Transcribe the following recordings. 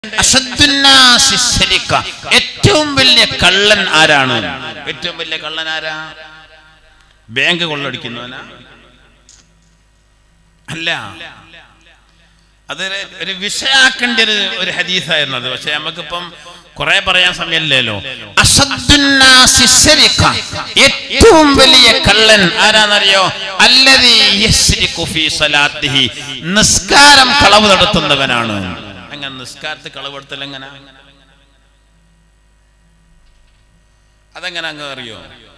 അസദ്ദുന്നാസി സരിക്ക. ഏറ്റവും വലിയ കള്ളൻ ആരാണ് ഏറ്റവും വലിയ കള്ളൻ ആരാ ബാങ്ക് കൊള്ളടിക്കുന്നവനാ അല്ല അതൊരു ഒരു വിഷയാക്കേണ്ട ഒരു ഒരു ഹദീസായിരുന്നു അത് പക്ഷെ നമുക്കിപ്പം കുറെ പറയാൻ സമയമില്ലല്ലോ അസദ്ദുന്നാസി സരിക്ക. ഏറ്റവും വലിയ കള്ളൻ ആരാന്നറിയോ അല്ലദീ യസ്രിഖു ഫീ സലാത്തിഹി നിസ്കാരം കളവ് നടത്തുന്നവനാണ് അങ്ങനെ നിസ്കാരത്തിൽ കളവ് നടത്തൽ എങ്ങനെ അതെങ്ങനെ അങ്ങ് അറിയോ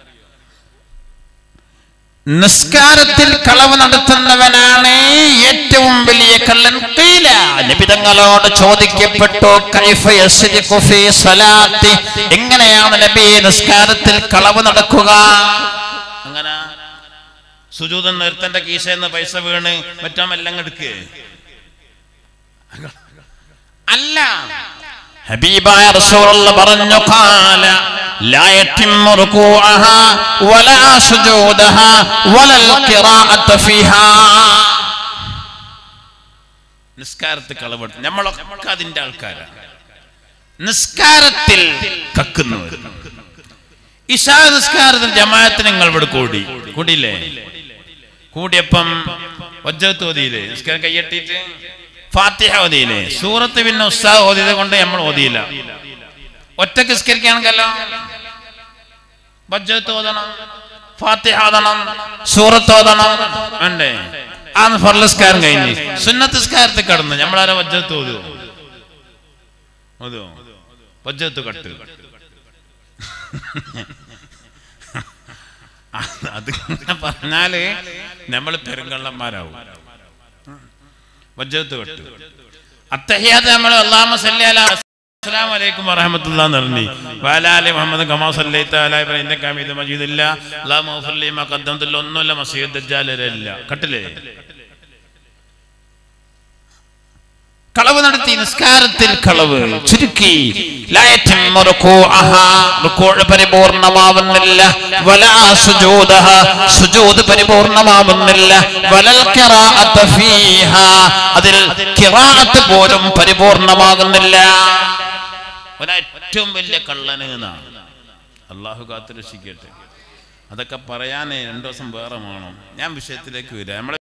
നിസ്കാരത്തിൽ കളവ് നടത്തുന്നവനാണ് ഏറ്റവും വലിയ കള്ളൻ ഖീല. നബി തങ്ങളോട് ചോദിക്കപ്പെട്ടു കൈഫ യസ്രിഖു ഫീ സ്വലാത്തി എങ്ങനെയാണ് നബി നിസ്കാരത്തിൽ കളവ് നടക്കുക അങ്ങനെ സുജൂതൻ നിർത്തന്റെ കീശയെന്ന് പൈസ വീണ് മറ്റോ എല്ലാം എടുക്ക് അല്ല ഹബീബായ റസൂലുള്ള പറഞ്ഞു ഖാല لا يتم ركوعها ولا سجودها ولا القراءة فيها നിസ്കാരത്തിൽ കളവെടുത്ത് നമ്മളൊക്കെ അതിന്റെ ആൾക്കാരാണ് നിസ്കാരത്തിൽ കക്കുന്നവർ ഇഷാ നിസ്കാരത്തിൽ ജമാഅത്തിന് നിങ്ങൾ ഇവിടെ കൂടി കൂടിയില്ലേ കൂടിയപ്പം വജ്ജത്ത് ഓതിയില്ലേ നിസ്കാരം കയ്യെട്ടിയിട്ട് ഫാത്തിഹ ഓതിയില്ലേ സൂറത്ത് പിന്നെ ഉസ്താദ് ഓതിയത് കൊണ്ട് നമ്മൾ ഓതിയില്ല ഒറ്റക്ക് നിസ്കരിക്കുകയാണെങ്കിലോ വജ്ജത്ത് ഓതണം ഫാത്തിഹ ഓതണം സൂറത്ത് ഓതണം വേണ്ടേ ആ ഫർലസ്കാരം കഴിഞ്ഞ് സുന്നത്തിസ്കാരത്തിൽ കടന്ന് നമ്മളാരോ വജ്ജത്ത് ഓതുവോ ഓതുവോ വജ്ജത്ത് കട്ട് അത് ഇങ്ങനെ പറഞ്ഞാല് നമ്മൾ പെരുങ്കള്ളന്മാരാവും വജ്ജത്ത് കെട്ടു അത്തഹിയാത്ത് നമ്മൾ അള്ളാഹു സല്ലി അലാ അസ്സലാമു അലൈക്കും വറഹ്മത്തുള്ളാഹി എന്ന് പറഞ്ഞു വലാലി മുഹമ്മദ് കമാ സല്ലൈത അലാ ഇബ്രാഹിം ഇന്നക ഹമീദും മജീദ് ഇല്ല അല്ലാഹു മഗ്ഫിർ ലി മാ ഖദ്ദംതു ല ഒന്നുമില്ല മസീഹ് ദജ്ജാൽ ഇല്ല കട്ടില്ലേ കളവ് നടത്തി നിസ്കാരത്തിൽ കളവ് ചുരുക്കി ലാ യതമ്മു റുകൂഅഹാ, റുകൂഅ് പരിപൂർണമാവുന്നില്ല വലാ സുജൂദഹ, സുജൂദ് പരിപൂർണമാവുന്നില്ല വലൽ ഖിറാഅത ഫീഹാ, അതിൽ ഖിറാഅത്ത് പോലും പരിപൂർണമാകുന്നില്ല ഒരാ ഏറ്റവും വലിയ കള്ളന് എന്നാണ് അള്ളാഹു കാത്തു രക്ഷിക്കട്ടെ അതൊക്കെ പറയാനേ രണ്ടു ദിവസം വേറെ വേണം ഞാൻ വിഷയത്തിലേക്ക് വരാം നമ്മളെ